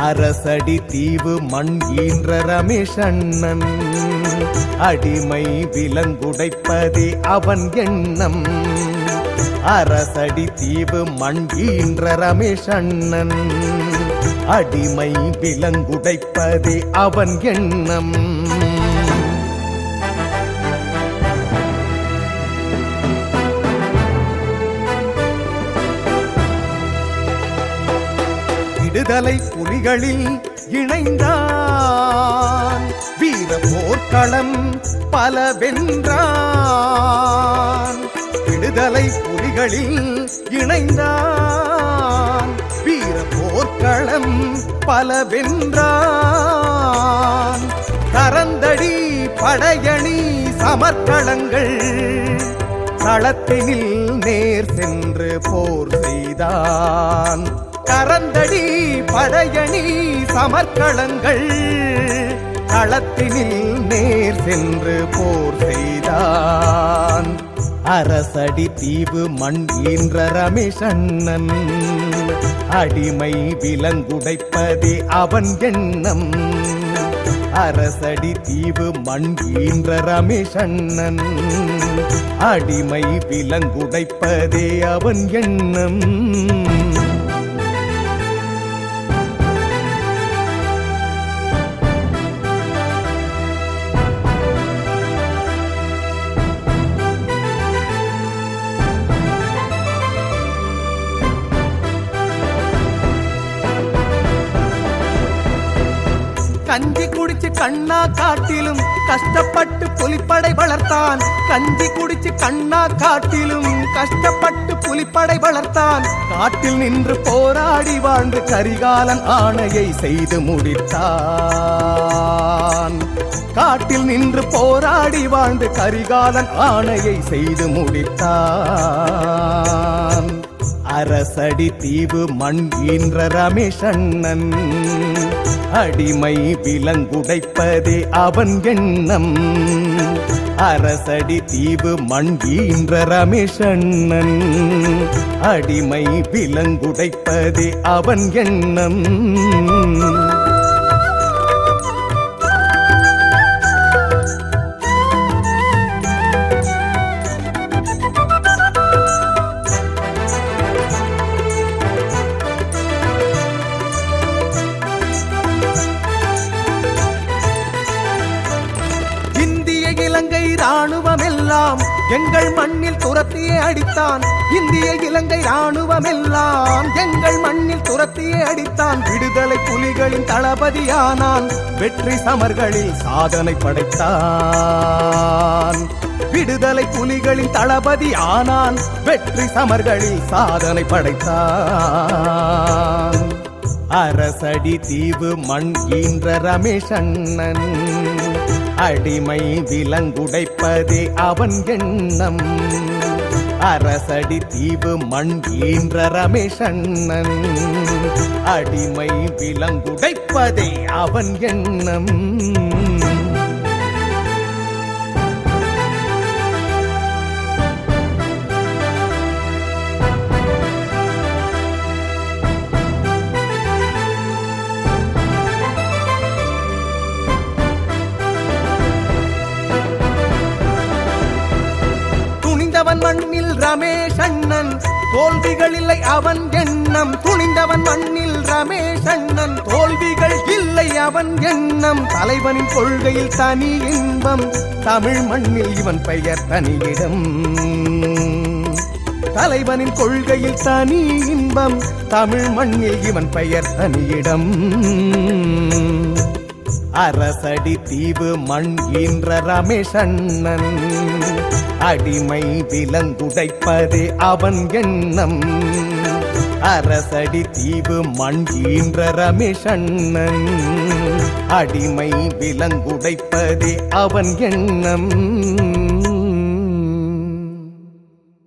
அரசடி தீவு மண் ஈன்ற ரமேஷ் அண்ணன் அடிமை விலங்குடைப்பதே அவன் எண்ணம் அரசடி தீவு மண் ஈன்ற ரமேஷ் அண்ணன் அடிமை விலங்குடைப்பதே அவன் எண்ணம் விடுதலை புலிகளில் இணைந்தான் வீர போர்க்களம் பல வென்றான் விடுதலை புலிகளில் இணைந்தான் வீர போர்க்களம் பல வென்றான் கரந்தடி படையணி சமர்க்களங்கள் களத்தினில் நேர் சென்று போர் செய்தான் கரந்தடி படையணி சமர்க்களங்கள் களத்தினில் நேர் சென்று போர் செய்தான் அரசடி தீவு மண் ஈன்ற ரமேஷ் அண்ணன் அடிமை விலங்குடைப்பதே அவன் எண்ணம் அரசடி தீவு மண் ஈன்ற ரமேஷ் அண்ணன் அடிமை விலங்குடைப்பதே அவன் எண்ணம் கஞ்சி குடிச்சு கண்ணா காட்டிலும் கஷ்டப்பட்டு புலிப்படை வளர்த்தான் கஞ்சி குடிச்சு கண்ணா காட்டிலும் கஷ்டப்பட்டு புலிப்படை வளர்த்தான் காட்டில் நின்று போராடி வாழ்ந்து கரிகாலன் ஆணையை செய்து முடித்தான் காட்டில் நின்று போராடி வாழ்ந்து கரிகாலன் ஆணையை செய்து முடித்தான் அரசடி தீவு மண் ஈன்ற ரமேஷ் அண்ணன் அடிமை விலங்குடைப்பதே அவன் எண்ணம் அரசடி தீவு மண் ஈன்ற ரமேஷ் அண்ணன் அடிமை விலங்குடைப்பதே அவன் எண்ணம் இந்திய இலங்கை ராணுவம் எல்லாம் எங்கள் மண்ணில் துரத்தியே அடித்தான் இந்திய இலங்கை ராணுவம் எல்லாம் எங்கள் மண்ணில் துரத்தியே அடித்தான் விடுதலை புலிகளின் தளபதியானான் வெற்றி சமர்களில் சாதனை படைத்தான் விடுதலை புலிகளின் தளபதி ஆனான் வெற்றி சமர்களில் சாதனை படைத்தான் அரசடி தீவு மண் ஈன்ற ரமேஷ் அண்ணன் அடிமை விலங்குடைப்பதே அவன் எண்ணம் அரசடி தீவு மண் ஈன்ற ரமேஷ் அண்ணன் அடிமை விலங்குடைப்பதே அவன் எண்ணம் துணிந்தவன் மண்ணில் ரமேஷ் அண்ணன் தோல்விகள் இல்லை அவன் எண்ணம் துணிந்தவன் மண்ணில் ரமேஷ் அண்ணன் தோல்விகள் இல்லை அவன் எண்ணம் தலைவனின் கொள்கையில் தனி இன்பம் தமிழ் மண்ணில் இவன் பெயர் தனியிடம் தலைவனின் கொள்கையில் தனி இன்பம் தமிழ் மண்ணில் இவன் பெயர் தனியிடம் அரசடி தீவு மண் ஈன்ற ரமேஷ் அண்ணன் அடிமை விலங்குடைப்பதே அவன் எண்ணம் அரசடி தீவு மண் ஈன்ற ரமேஷ் அண்ணன் அடிமை விலங்குடைப்பதே அவன் எண்ணம்